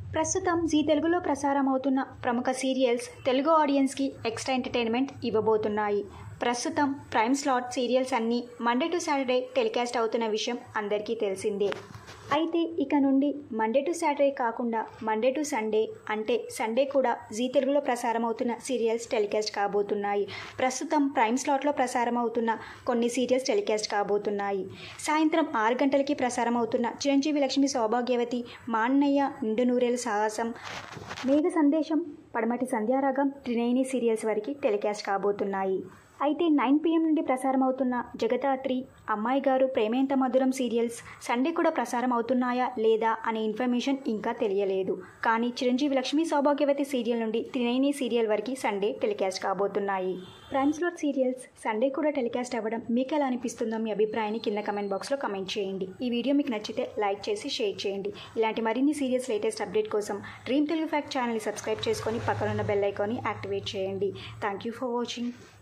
ప్రస్తుతం జీ తెలుగులో ప్రసారం అవుతున్న ప్రముఖ సీరియల్స్ తెలుగు ఆడియన్స్కి ఎక్స్ట్రా ఎంటర్టైన్మెంట్ ఇవ్వబోతున్నాయి ప్రస్తుతం ప్రైమ్ స్లాట్ సీరియల్స్ అన్నీ మండే టు సాటర్డే టెలికాస్ట్ అవుతున్న విషయం అందరికీ తెలిసిందే అయితే ఇక నుండి మండే టు సాటర్డే కాకుండా మండే టు సండే అంటే సండే కూడా జీ తెలుగులో ప్రసారం అవుతున్న సీరియల్స్ టెలికాస్ట్ కాబోతున్నాయి ప్రస్తుతం ప్రైమ్ స్లాట్లో ప్రసారం అవుతున్న కొన్ని సీరియల్స్ టెలికాస్ట్ కాబోతున్నాయి సాయంత్రం ఆరు గంటలకి ప్రసారం అవుతున్న చిరంజీవి లక్ష్మి సౌభాగ్యవతి మాన్నయ్య నిండు నూరేలు సాహసం మేఘ సందేశం పడమటి సంధ్యారాగం త్రినేని సీరియల్స్ వరకు టెలికాస్ట్ కాబోతున్నాయి అయితే నైన్ పిఎం నుండి ప్రసారం అవుతున్న జగదాత్రి అమ్మాయి గారు ప్రేమేంత మధురం సీరియల్స్ సండే కూడా ప్రసారం అవుతున్నాయా లేదా అనే ఇన్ఫర్మేషన్ ఇంకా తెలియలేదు కానీ చిరంజీవి లక్ష్మీ సౌభాగ్యవతి సీరియల్ నుండి త్రినేని సీరియల్ వరకు సండే టెలికాస్ట్ కాబోతున్నాయి ప్రైమ్ స్లాట్ సీరియల్స్ సండే కూడా టెలికాస్ట్ అవ్వడం మీకు ఎలా అనిపిస్తుందో మీ అభిప్రాయాన్ని కింద కమెంట్ బాక్స్లో కమెంట్ చేయండి ఈ వీడియో మీకు నచ్చితే లైక్ చేసి షేర్ చేయండి ఇలాంటి మరిన్ని సీరియల్స్ లేటెస్ట్ అప్డేట్ కోసం డ్రీమ్ తెలుగు ఫ్యాక్ట్ ఛానల్ని సబ్స్క్రైబ్ చేసుకొని పక్కనున్న బెల్ ఐకాన్ని యాక్టివేట్ చేయండి థ్యాంక్ యూ ఫర్ వాచింగ్